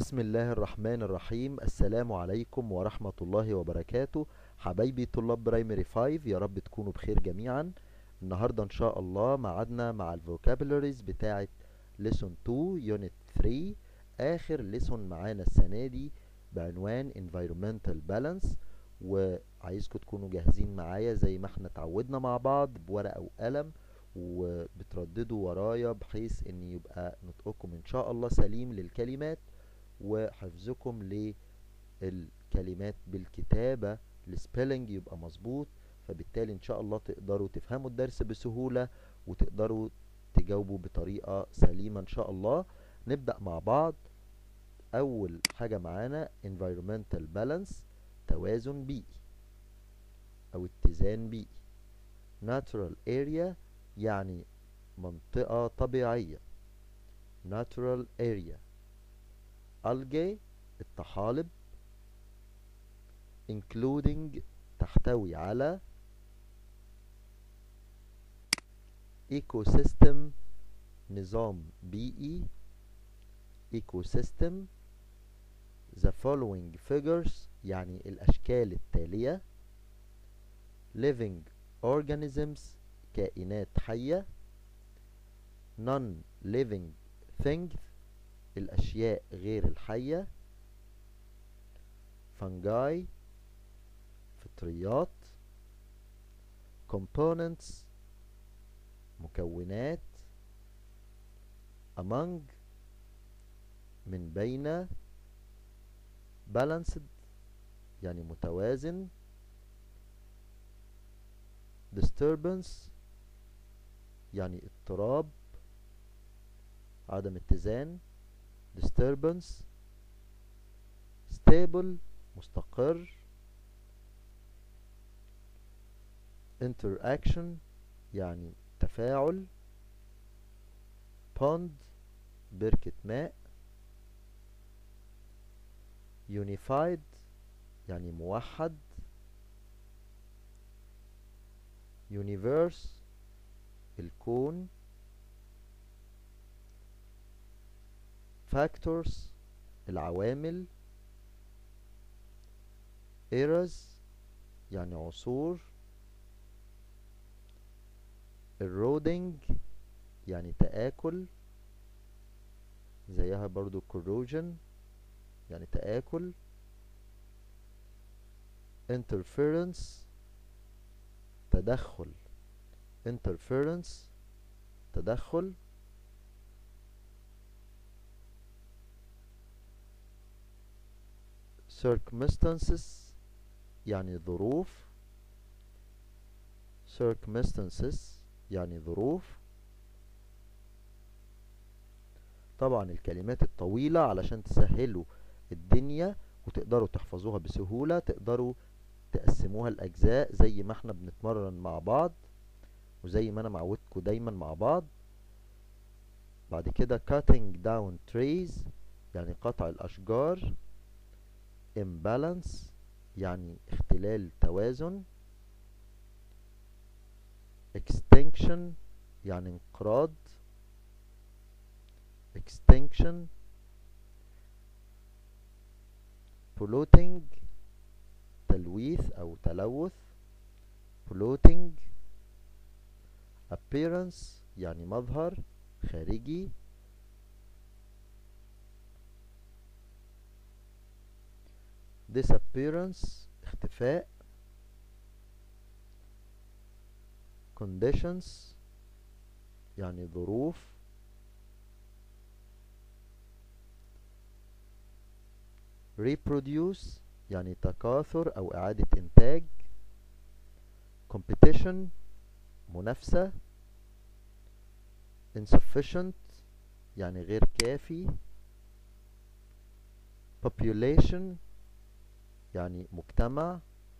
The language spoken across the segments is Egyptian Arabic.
بسم الله الرحمن الرحيم السلام عليكم ورحمة الله وبركاته حبايبي طلاب برايمري 5 يا رب تكونوا بخير جميعا النهاردة ان شاء الله معادنا مع الفوكابولاريز بتاعة lesson 2 unit 3 اخر lesson معانا السنة دي بعنوان environmental balance وعايزكم تكونوا جاهزين معايا زي ما احنا اتعودنا مع بعض بورقة وقلم وبترددوا ورايا بحيث ان يبقى نطقكم ان شاء الله سليم للكلمات وحفظكم للكلمات بالكتابة السبيلنج يبقى مظبوط فبالتالي ان شاء الله تقدروا تفهموا الدرس بسهولة وتقدروا تجاوبوا بطريقة سليمة ان شاء الله نبدأ مع بعض اول حاجة معانا environmental balance توازن بيئي او اتزان بيئي natural area يعني منطقة طبيعية natural area algae الطحالب including تحتوي على ecosystem نظام بيئي ecosystem the following figures يعني الأشكال التالية living organisms كائنات حية non-living things الأشياء غير الحية fungi فطريات components مكونات among من بين balanced يعني متوازن disturbance يعني اضطراب عدم اتزان disturbance stable مستقر interaction يعني تفاعل pond بركة ماء unified يعني موحد universe الكون factors العوامل eras يعني عصور eroding يعني تآكل زيها برضو corrosion يعني تآكل interference تدخل interference تدخل circumstances يعني ظروف circumstances يعني ظروف طبعا الكلمات الطويلة علشان تسهلوا الدنيا وتقدروا تحفظوها بسهولة تقدروا تقسموها لأجزاء زي ما احنا بنتمرن مع بعض وزي ما انا معودكم دايما مع بعض بعد كده cutting down trees يعني قطع الأشجار imbalance يعني اختلال توازن extinction يعني انقراض extinction polluting تلويث أو تلوث polluting appearance يعني مظهر خارجي disappearance اختفاء conditions يعني ظروف reproduce يعني تكاثر أو إعادة إنتاج competition منافسة insufficient يعني غير كافي population يعني مجتمع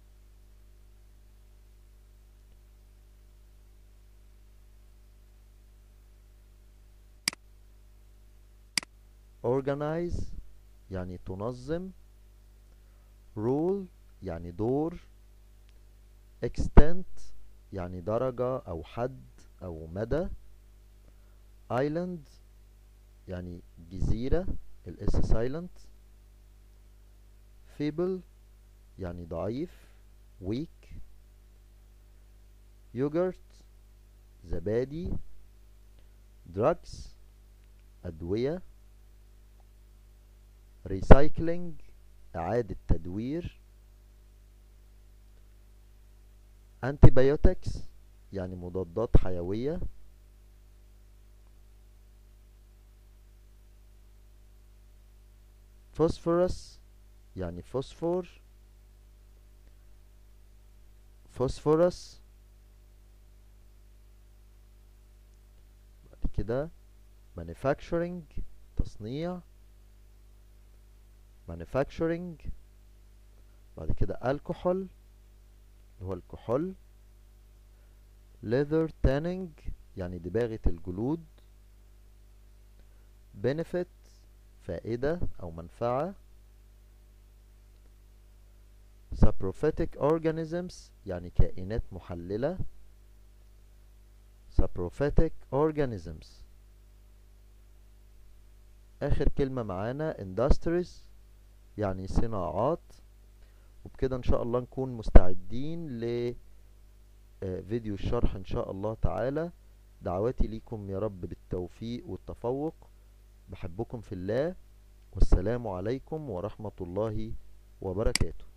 organize يعني تنظم rule يعني دور extent يعني درجة أو حد أو مدى island يعني جزيرة الاس silent feeble يعني ضعيف weak yogurt زبادي drugs أدوية recycling إعادة تدوير antibiotics يعني مضادات حيوية phosphorus يعني فوسفور phosphorus بعد كده manufacturing تصنيع manufacturing بعد كده alcohol اللي هو الكحول leather tanning يعني دباغة الجلود benefit فائدة أو منفعة saprophytic organisms يعني كائنات محللة saprophytic organisms آخر كلمة معانا industries يعني صناعات وبكده إن شاء الله نكون مستعدين لفيديو الشرح إن شاء الله تعالى دعواتي ليكم يا رب بالتوفيق والتفوق بحبكم في الله والسلام عليكم ورحمة الله وبركاته